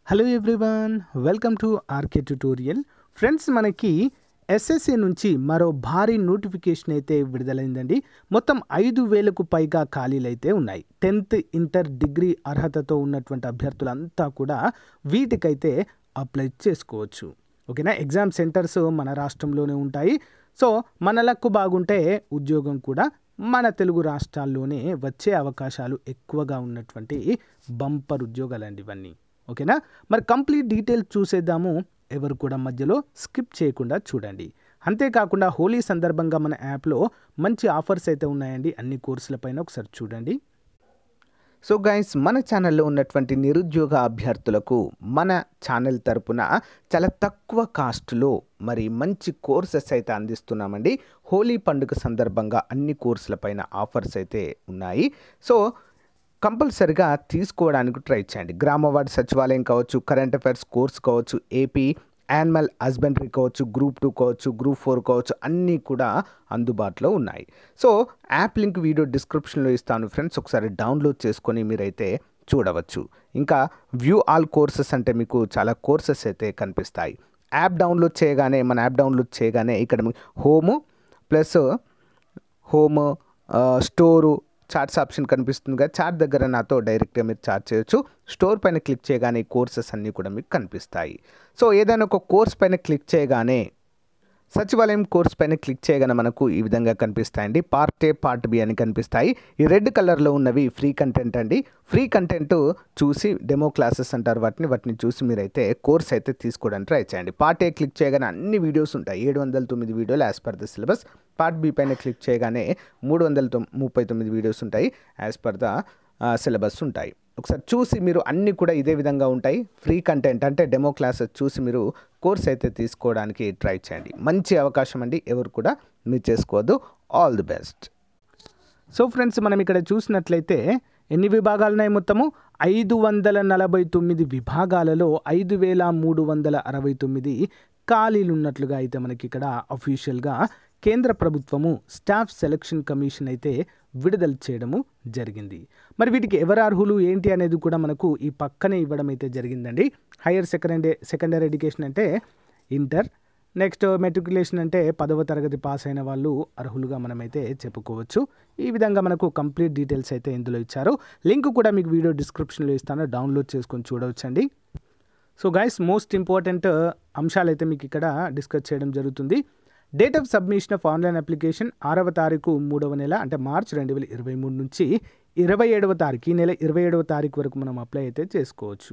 hello everyone welcome to RK tutorial friends మనకి SSC నుంచి మరో భారీ నోటిఫికేషన్ అయితే విడుదలైందండి మొత్తం ఐదు వేలకు పైగా ఖాళీలు అయితే ఉన్నాయి టెన్త్ ఇంటర్ డిగ్రీ అర్హతతో ఉన్నటువంటి అభ్యర్థులంతా కూడా వీటికైతే అప్లై చేసుకోవచ్చు ఓకేనా ఎగ్జామ్ సెంటర్స్ మన రాష్ట్రంలోనే ఉంటాయి సో మన లక్కు బాగుంటే ఉద్యోగం కూడా మన తెలుగు రాష్ట్రాల్లోనే వచ్చే అవకాశాలు ఎక్కువగా ఉన్నటువంటి బంపర్ ఉద్యోగాలండి ఇవన్నీ ఓకేనా మరి కంప్లీట్ డీటెయిల్స్ చూసేద్దాము ఎవరు కూడా మధ్యలో స్కిప్ చేయకుండా చూడండి అంతేకాకుండా హోలీ సందర్భంగా మన యాప్లో మంచి ఆఫర్స్ అయితే ఉన్నాయండి అన్ని కోర్సులపైన ఒకసారి చూడండి సో గైస్ మన ఛానల్లో ఉన్నటువంటి నిరుద్యోగ అభ్యర్థులకు మన ఛానల్ తరపున చాలా తక్కువ కాస్ట్లో మరి మంచి కోర్సెస్ అయితే అందిస్తున్నామండి హోలీ పండుగ సందర్భంగా అన్ని కోర్సులపైన ఆఫర్స్ అయితే ఉన్నాయి సో కంపల్సరిగా తీసుకోవడానికి ట్రై చేయండి గ్రామ వార్డు సచివాలయం కావచ్చు కరెంట్ అఫైర్స్ కోర్స్ కావచ్చు ఏపీ యానిమల్ హస్బెండరీ కావచ్చు గ్రూప్ టూ కావచ్చు గ్రూప్ ఫోర్ కావచ్చు అన్నీ కూడా అందుబాటులో ఉన్నాయి సో యాప్ లింక్ వీడియో డిస్క్రిప్షన్లో ఇస్తాను ఫ్రెండ్స్ ఒకసారి డౌన్లోడ్ చేసుకొని మీరైతే చూడవచ్చు ఇంకా వ్యూ ఆల్ కోర్సెస్ అంటే మీకు చాలా కోర్సెస్ అయితే కనిపిస్తాయి యాప్ డౌన్లోడ్ చేయగానే మన యాప్ డౌన్లోడ్ చేయగానే ఇక్కడ మీకు home plus home store charts option కనిపిస్తుంది కదా చార్ట్ దగ్గర నాతో డైరెక్ట్గా మీరు చార్ట్ చేయొచ్చు స్టోర్ పైన క్లిక్ చేయగానే కోర్సెస్ అన్నీ కూడా మీకు కనిపిస్తాయి సో ఏదైనా ఒక కోర్స్ పైన క్లిక్ చేయగానే సచివాలయం కోర్స్ పైన క్లిక్ చేయగానే మనకు ఈ విధంగా కనిపిస్తాయండి పార్ట్ ఏ పార్ట్ బి అని కనిపిస్తాయి ఈ రెడ్ కలర్లో ఉన్నవి ఫ్రీ కంటెంట్ అండి ఫ్రీ కంటెంట్ చూసి డెమో క్లాసెస్ అంటారు వాటిని వాటిని చూసి మీరైతే కోర్స్ అయితే తీసుకోవడానికి ట్రై చేయండి పార్ట్ ఏ క్లిక్ చేయగానే అన్ని వీడియోస్ ఉంటాయి ఏడు వందల తొమ్మిది వీడియోలు as per the syllabus part B పైన క్లిక్ చేయగానే మూడు వందల తొమ్ ముప్పై తొమ్మిది వీడియోస్ ఉంటాయి యాజ్ పర్ ద సిలబస్ ఉంటాయి ఒకసారి చూసి మీరు అన్నీ కూడా ఇదే విధంగా ఉంటాయి ఫ్రీ కంటెంట్ అంటే డెమో క్లాసెస్ చూసి మీరు కోర్స్ అయితే తీసుకోవడానికి ట్రై చేయండి మంచి అవకాశం అండి ఎవరు కూడా మీరు చేసుకోవద్దు all the best so friends మనం ఇక్కడ చూసినట్లయితే ఎన్ని విభాగాలు ఉన్నాయి మొత్తము ఐదు వందల నలభై తొమ్మిది విభాగాలలో ఐదు వేల మూడు వందల అరవై తొమ్మిది ఖాళీలు ఉన్నట్లుగా అయితే మనకి ఇక్కడ అఫీషియల్గా కేంద్ర ప్రభుత్వము స్టాఫ్ సెలక్షన్ కమిషన్ అయితే విడుదల చేయడము జరిగింది మరి వీటికి ఎవరు అర్హులు ఏంటి అనేది కూడా మనకు ఈ పక్కనే ఇవ్వడం అయితే జరిగిందండి హైయర్ సెకండరీ సెకండరీ ఎడ్యుకేషన్ అంటే ఇంటర్ నెక్స్ట్ మెట్రికులేషన్ అంటే పదవ తరగతి పాస్ అయిన వాళ్ళు అర్హులుగా మనమైతే చెప్పుకోవచ్చు ఈ విధంగా మనకు కంప్లీట్ డీటెయిల్స్ అయితే ఇందులో ఇచ్చారు లింక్ కూడా మీకు వీడియో డిస్క్రిప్షన్లో ఇస్తాను డౌన్లోడ్ చేసుకొని చూడవచ్చండి సో గైస్ మోస్ట్ ఇంపార్టెంట్ అంశాలు అయితే మీకు ఇక్కడ డిస్కస్ చేయడం జరుగుతుంది date of submission of online application ఆరవ తారీఖు మూడవ నెల అంటే మార్చ్ రెండు వేల ఇరవై మూడు నుంచి ఇరవై ఏడవ తారీఖు ఈ నెల ఇరవై ఏడవ తారీఖు వరకు మనం అప్లై అయితే చేసుకోవచ్చు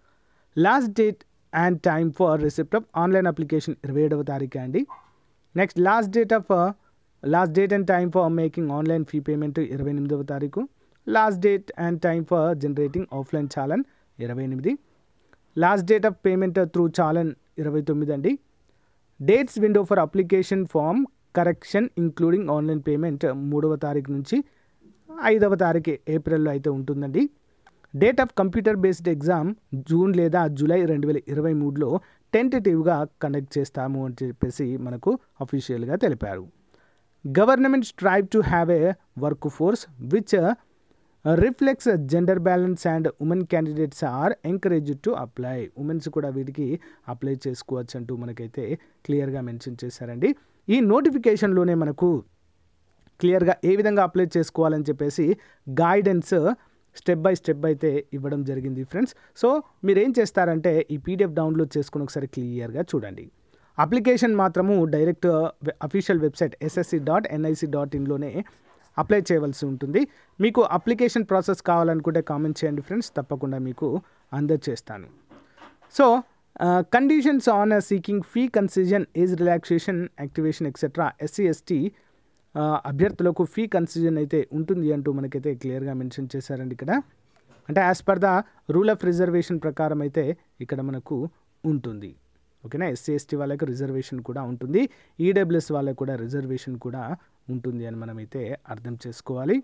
last date and time for receipt of online application ఇరవై ఏడవ తారీఖు అండి next last date of last date and time for making online fee payment ఇరవై ఎనిమిదవ తారీఖు last date and time for generating offline challan ఇరవై ఎనిమిది last date of payment through challan ఇరవై తొమ్మిది అండి dates window for application form correction including online payment మూడవ తారీఖు నుంచి ఐదవ తారీఖు ఏప్రిల్లో అయితే ఉంటుందండి date of computer based exam June లేదా జూలై రెండు వేల ఇరవై మూడులో టెంటేటివ్గా కండక్ట్ చేస్తాము అని చెప్పేసి మనకు అఫీషియల్గా తెలిపారు government strive to have a work force which reflects gender balance and women candidates are encourage to apply womens కూడా వీటికి అప్లై చేసుకోవచ్చు అంటూ మనకైతే క్లియర్గా మెన్షన్ చేశారండి ఈ నోటిఫికేషన్లోనే మనకు క్లియర్గా ఏ విధంగా అప్లై చేసుకోవాలని చెప్పేసి గైడెన్స్ స్టెప్ బై స్టెప్ అయితే ఇవ్వడం జరిగింది ఫ్రెండ్స్ సో మీరు ఏం చేస్తారంటే ఈ పీడిఎఫ్ డౌన్లోడ్ చేసుకుని ఒకసారి క్లియర్గా చూడండి అప్లికేషన్ మాత్రము direct official website SSC dot NIC dot ఇన్లోనే అప్లై చేయవలసి ఉంటుంది మీకు అప్లికేషన్ ప్రాసెస్ కావాలనుకుంటే కామెంట్ చేయండి ఫ్రెండ్స్ తప్పకుండా మీకు అందజేస్తాను so conditions on seeking fee concession age relaxation activation etcetera SC ST అభ్యర్థులకు ఫీ కన్సిజన్ అయితే ఉంటుంది అంటూ మనకైతే క్లియర్గా మెన్షన్ చేశారండి ఇక్కడ అంటే as per the rule of reservation ప్రకారం అయితే ఇక్కడ మనకు ఉంటుంది ఓకేనా ఎస్సీ ఎస్టీ వాళ్ళకి రిజర్వేషన్ కూడా ఉంటుంది ఈడబ్ల్యూఎస్ వాళ్ళకి కూడా రిజర్వేషన్ కూడా ఉంటుంది అని మనమైతే అర్థం చేసుకోవాలి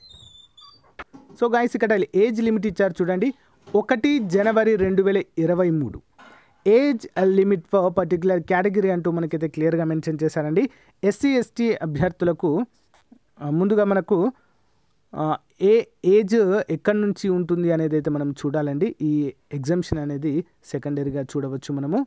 సో గాయస్ ఇక్కడ ఏజ్ లిమిట్ ఇచ్చారు చూడండి ఒకటి జనవరి రెండు వేల ఇరవై మూడు age limit for particular category అంటూ మనకైతే క్లియర్గా మెన్షన్ చేశారండి ఎస్సీ ఎస్టీ అభ్యర్థులకు ముందుగా మనకు ఆ, ఏ ఏజ్ ఎక్కడి నుంచి ఉంటుంది అనేది అయితే మనం చూడాలండి ఈ ఎగ్జామ్షన్ అనేది సెకండరీగా చూడవచ్చు మనము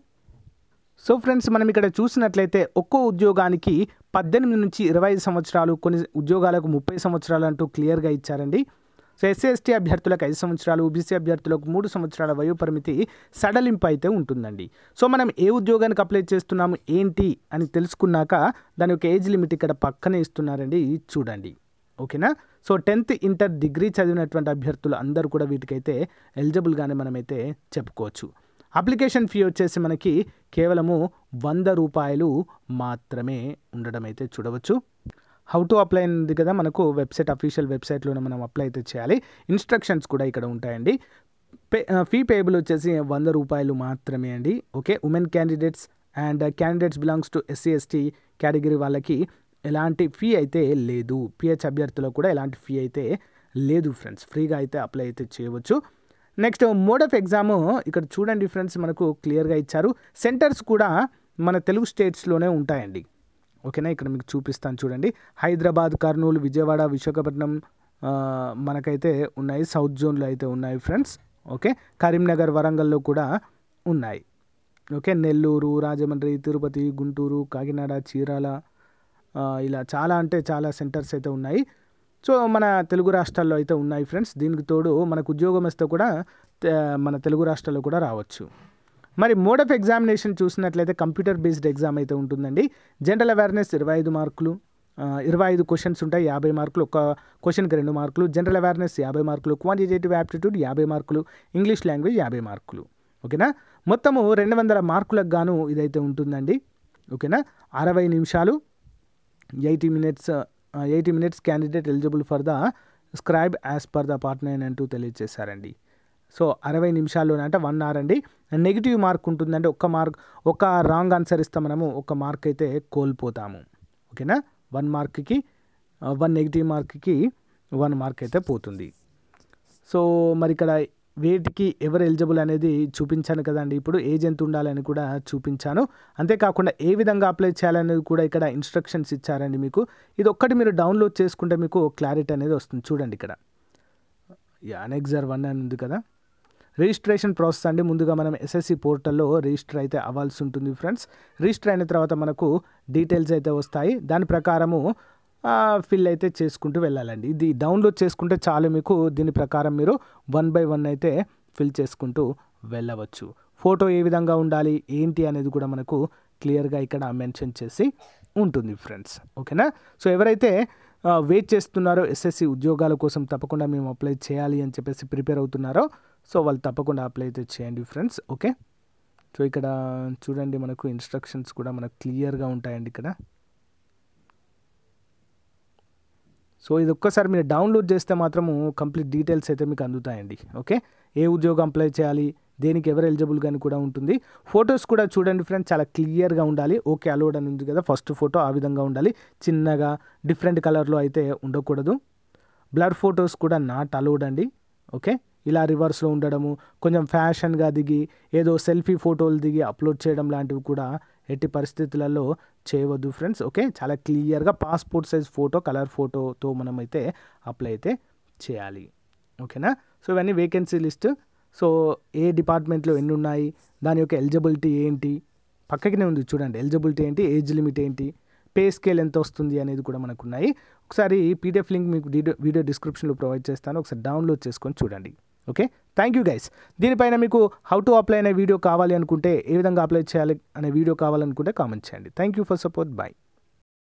సో ఫ్రెండ్స్ మనం ఇక్కడ చూసినట్లయితే ఒక్కో ఉద్యోగానికి పద్దెనిమిది నుంచి ఇరవై ఐదు సంవత్సరాలు కొన్ని ఉద్యోగాలకు ముప్పై సంవత్సరాలు అంటూ క్లియర్గా ఇచ్చారండి సో ఎస్సీ ఎస్టీ అభ్యర్థులకు ఐదు సంవత్సరాలు ఓబీసీ అభ్యర్థులకు మూడు సంవత్సరాల వయో పరిమితి సడలింపు అయితే ఉంటుందండి సో మనం ఏ ఉద్యోగానికి అప్లై చేస్తున్నాము ఏంటి అని తెలుసుకున్నాక దాని యొక్క ఏజ్ లిమిట్ ఇక్కడ పక్కనే ఇస్తున్నారండి ఇది చూడండి ఓకేనా సో టెన్త్ ఇంటర్ డిగ్రీ చదివినటువంటి అభ్యర్థులు అందరూ కూడా వీటికైతే ఎలిజిబుల్గానే మనమైతే చెప్పుకోవచ్చు అప్లికేషన్ ఫీ వచ్చేసి మనకి కేవలము వంద రూపాయలు మాత్రమే ఉండడం అయితే చూడవచ్చు హౌ టు అప్లై ఉంది కదా మనకు వెబ్సైట్ అఫీషియల్ వెబ్సైట్లోనే మనం అప్లై అయితే చేయాలి ఇన్స్ట్రక్షన్స్ కూడా ఇక్కడ ఉంటాయండి పే ఫీ పేబుల్ వచ్చేసి వంద రూపాయలు మాత్రమే అండి okay women candidates and candidates belongs to SC ST category వాళ్ళకి ఎలాంటి ఫీ అయితే లేదు పిహెచ్ అభ్యర్థులకు కూడా ఎలాంటి ఫీ అయితే లేదు ఫ్రెండ్స్ ఫ్రీగా అయితే అప్లై అయితే చేయవచ్చు నెక్స్ట్ మోడ్ ఆఫ్ ఎగ్జామ్ ఇక్కడ చూడండి ఫ్రెండ్స్ మనకు క్లియర్గా ఇచ్చారు సెంటర్స్ కూడా మన తెలుగు స్టేట్స్లోనే ఉంటాయండి ఓకేనా ఇక్కడ మీకు చూపిస్తాను చూడండి హైదరాబాద్ కర్నూలు విజయవాడ విశాఖపట్నం ఆ, మనకైతే ఉన్నాయి సౌత్ జోన్లో అయితే ఉన్నాయి ఫ్రెండ్స్ ఓకే కరీంనగర్ వరంగల్లో కూడా ఉన్నాయి ఓకే నెల్లూరు రాజమండ్రి తిరుపతి గుంటూరు కాకినాడ చీరాల ఆ, ఇలా చాలా అంటే చాలా సెంటర్స్ అయితే ఉన్నాయి సో మన తెలుగు రాష్ట్రాల్లో అయితే ఉన్నాయి ఫ్రెండ్స్ దీనికి తోడు మనకు ఉద్యోగం వస్తే కూడా తే- మన తెలుగు రాష్ట్రాల్లో కూడా రావచ్చు మరి మోడ్ ఆఫ్ ఎగ్జామినేషన్ చూసినట్లయితే కంప్యూటర్ బేస్డ్ ఎగ్జామ్ అయితే ఉంటుందండి జనరల్ అవేర్నెస్ ఇరవై ఐదు మార్కులు ఆ, ఇరవై ఐదు క్వశ్చన్స్ ఉంటాయి యాభై మార్కులు ఒక క్వశ్చన్కి రెండు మార్కులు జనరల్ అవేర్నెస్ యాభై మార్కులు క్వాంటిటేటివ్ యాప్టిట్యూడ్ యాభై మార్కులు ఇంగ్లీష్ లాంగ్వేజ్ యాభై మార్కులు ఓకేనా మొత్తము రెండు వందల మార్కులకు గాను ఇదైతే ఉంటుందండి ఓకేనా అరవై నిమిషాలు eighty minutes eighty minutes candidate eligible for the scribe as per the part nine అంటూ తెలియజేశారండి సో అరవై నిమిషాల్లోనే అంటే వన్ అవర్ అండి నెగిటివ్ మార్క్ ఉంటుందంటే ఒక్క మార్క్ ఒక రాంగ్ ఆన్సర్ ఇస్తే మనము ఒక మార్క్ అయితే కోల్పోతాము ఓకేనా వన్ మార్క్కి వన్ నెగిటివ్ మార్క్కి వన్ మార్క్ అయితే పోతుంది సో మరి ఇక్కడ వేటికి ఎవరు ఎలిజిబుల్ అనేది చూపించాను కదండి ఇప్పుడు ఏజ్ ఎంత ఉండాలని కూడా చూపించాను అంతేకాకుండా ఏ విధంగా అప్లై చేయాలనేది కూడా ఇక్కడ ఇన్స్ట్రక్షన్స్ ఇచ్చారండి మీకు ఇది ఒక్కటి మీరు డౌన్లోడ్ చేసుకుంటే మీకు క్లారిటీ అనేది వస్తుంది చూడండి ఇక్కడ అనెక్జర్ వన్ అని ఉంది కదా రిజిస్ట్రేషన్ ప్రాసెస్ అండి ముందుగా మనం ఎస్ఎస్సి పోర్టల్లో రిజిస్టర్ అయితే అవ్వాల్సి ఉంటుంది ఫ్రెండ్స్ రిజిస్టర్ అయిన తర్వాత మనకు డీటెయిల్స్ అయితే వస్తాయి దాని ప్రకారము ఫిల్ అయితే చేసుకుంటూ వెళ్ళాలండి ఇది డౌన్లోడ్ చేసుకుంటే చాలు మీకు దీని ప్రకారం మీరు వన్ బై వన్ అయితే ఫిల్ చేసుకుంటూ వెళ్ళవచ్చు ఫోటో ఏ విధంగా ఉండాలి ఏంటి అనేది కూడా మనకు క్లియర్గా ఇక్కడ మెన్షన్ చేసి ఉంటుంది ఫ్రెండ్స్ ఓకేనా సో ఎవరైతే వెయిట్ చేస్తున్నారో ఎస్ఎస్సి ఉద్యోగాల కోసం తప్పకుండా మేము అప్లై చేయాలి అని చెప్పేసి ప్రిపేర్ అవుతున్నారో సో వాళ్ళు తప్పకుండా అప్లై అయితే చేయండి ఫ్రెండ్స్ ఓకే సో ఇక్కడ చూడండి మనకు ఇన్స్ట్రక్షన్స్ కూడా మనకు క్లియర్గా ఉంటాయండి ఇక్కడ సో ఇది ఒక్కసారి మీరు డౌన్లోడ్ చేస్తే మాత్రము కంప్లీట్ డీటెయిల్స్ అయితే మీకు అందుతాయండి ఓకే ఏ ఉద్యోగం అప్లై చేయాలి దేనికి ఎవరు ఎలిజిబుల్ కానీ కూడా ఉంటుంది ఫొటోస్ కూడా చూడండి ఫ్రెండ్స్ చాలా క్లియర్గా ఉండాలి ఓకే అలౌడ్ అని ఉంది కదా ఫస్ట్ ఫోటో ఆ విధంగా ఉండాలి చిన్నగా డిఫరెంట్ కలర్లో అయితే ఉండకూడదు బ్లర్ ఫొటోస్ కూడా నాట్ అలౌడ్ అండి ఓకే ఇలా రివర్స్లో ఉండడము కొంచెం ఫ్యాషన్గా దిగి ఏదో సెల్ఫీ ఫోటోలు దిగి అప్లోడ్ చేయడం లాంటివి కూడా ఎట్టి పరిస్థితులలో చేయవద్దు ఫ్రెండ్స్ ఓకే చాలా క్లియర్గా పాస్పోర్ట్ సైజ్ ఫోటో కలర్ ఫోటోతో మనం అయితే అప్లై అయితే చేయాలి ఓకేనా సో ఇవన్నీ వేకెన్సీ లిస్ట్ సో ఏ డిపార్ట్మెంట్లో ఎన్ని ఉన్నాయి దాని యొక్క ఎలిజిబిలిటీ ఏంటి పక్కకినే ఉంది చూడండి ఎలిజిబిలిటీ ఏంటి ఏజ్ లిమిట్ ఏంటి పే స్కేల్ ఎంత వస్తుంది అనేది కూడా మనకు ఉన్నాయి ఒకసారి పీడిఎఫ్ లింక్ మీకు వీడియో వీడియో డిస్క్రిప్షన్లో ప్రొవైడ్ చేస్తాను ఒకసారి డౌన్లోడ్ చేసుకొని చూడండి ఓకే థ్యాంక్ యూ గైస్ దీనిపైన మీకు హౌ టు అప్లై అనే వీడియో కావాలి అనుకుంటే ఏ విధంగా అప్లై చేయాలి అనే వీడియో కావాలనుకుంటే కామెంట్ చేయండి thank you for support bye